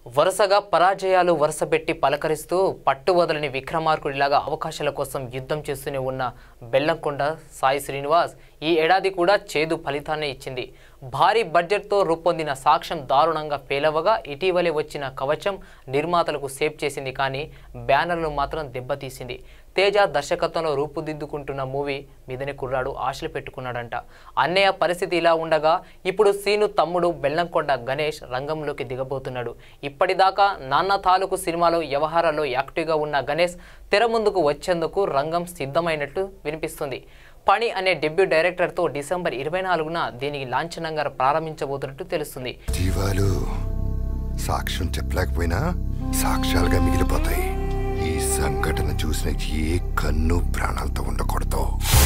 వరుసగా పరాజయాలు వరుసపెట్టి పలకరిస్తూ పట్టు వదలని విక్రమార్కుడిలాగా అవకాశాల కోసం యుద్ధం చేస్తూనే ఉన్న బెల్లంకొండ సాయి శ్రీనివాస్ ఈ ఏడాది కూడా చేదు ఫలితాన్ని ఇచ్చింది భారీ బడ్జెట్తో రూపొందిన సాక్ష్యం దారుణంగా పేలవగా ఇటీవలే వచ్చిన కవచం నిర్మాతలకు సేవ్ చేసింది కానీ బ్యానర్ను మాత్రం దెబ్బతీసింది తేజ దర్శకత్వంలో రూపుదిద్దుకుంటున్న మూవీ మీదనే కుర్రాడు ఆశలు పెట్టుకున్నాడంట అన్నయ్య పరిస్థితి ఇలా ఉండగా ఇప్పుడు సీను తమ్ముడు బెల్లంకొండ గణేష్ రంగంలోకి దిగబోతున్నాడు ఇప్పటిదాకా నాన్న తాలూకు సినిమాలో వ్యవహారాల్లో యాక్టివ్గా ఉన్న గణేష్ తెర ముందుకు వచ్చేందుకు రంగం సిద్ధమైనట్లు వినిపిస్తుంది పని అనే డెబ్యూ డైరెక్టర్తో డిసెంబర్ ఇరవై నాలుగున దీనికి లాంఛనంగా ప్రారంభించబోతున్నట్టు తెలుస్తుంది జీవాలు సాక్ష్యం చెప్పలేకపోయినా సాక్ష్యాలుగా మిగిలిపోతాయి ఈ సంఘటన చూసిన ఏ కన్ను ప్రాణాలతో ఉండకూడదు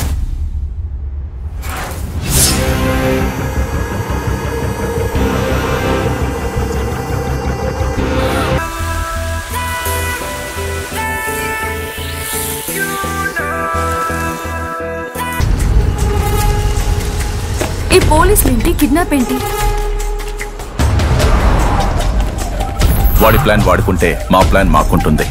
ఈ పోలీస్ ఏంటి కిడ్నాప్ ఏంటి వాడి ప్లాన్ వాడుకుంటే మా ప్లాన్ మాకుంటుంది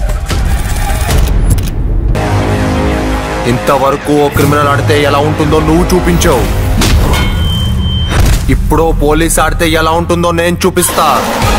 ఇంతవరకు ఓ క్రిమినల్ ఆడితే ఎలా ఉంటుందో నువ్వు చూపించావు ఇప్పుడు పోలీస్ ఆడితే ఎలా ఉంటుందో నేను చూపిస్తా